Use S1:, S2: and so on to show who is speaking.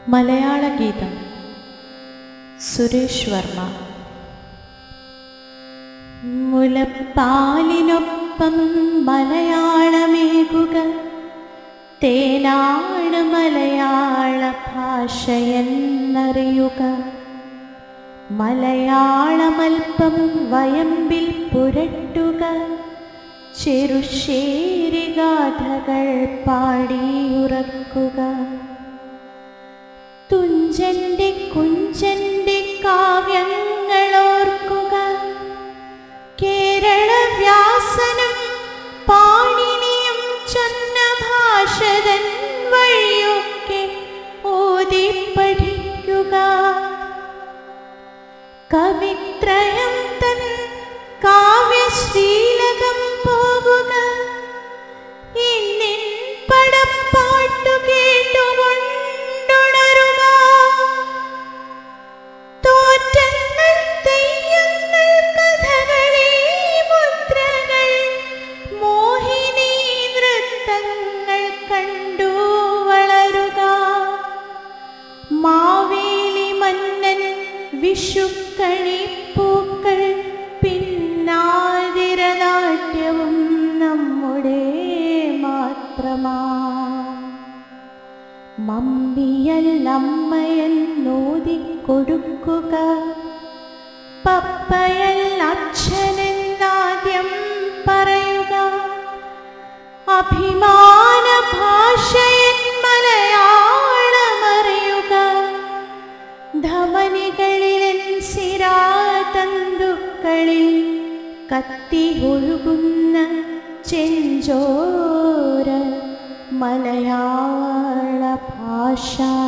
S1: മലയാള ഗീതം സുരേഷ് വർമ്മ മുലപ്പാലിനൊപ്പം മലയാളമേകുക തേനാണ് മലയാള ഭാഷയെന്നറിയുക മലയാളമൽപ്പം വയമ്പിൽ പുരട്ടുക ചെറുശേരിഗാഥകൾ പാടിയുറക്കുക തുഞ്ചന്റെ കുഞ്ചന്റെ കാവ്യങ്ങളോർക്കുക കേരള വ്യാസനം പാണിനിയും ചൊന്ന ഭാഷതൻ വഴിയൊക്കെ ഓതി പഠിക്കുക കവിത്രയം തൻ കാവ്യശ്രീലകം പോകുക ഇന്നിൻ പടപ്പാട്ടു കേട്ടുകൊണ്ടുണരുക തോറ്റങ്ങൾ തെയ്യങ്ങൾ കഥകളി മുദ്രകൾ മോഹിനി നൃത്തങ്ങൾ കണ്ടു വളരുക മാവേലി മന്നൻ വിഷുക്കണിപ്പൂക്കൾ പിന്നാതിരനാട്യവും നമ്മുടെ മാത്രമാ മമ്മിയൽ അമ്മയൻ നോതി കൊടുക്കുക പപ്പയൽ അച്ഛനെന്നാദ്യം പറയുക അഭിമാന ഭാഷയൻ മലയാളമറിയുക ധമനികളിലൻ സിരാതന്തുക്കളിൽ കത്തി ഒഴുകുന്ന ചെഞ്ചോര മലയാള ഭാഷ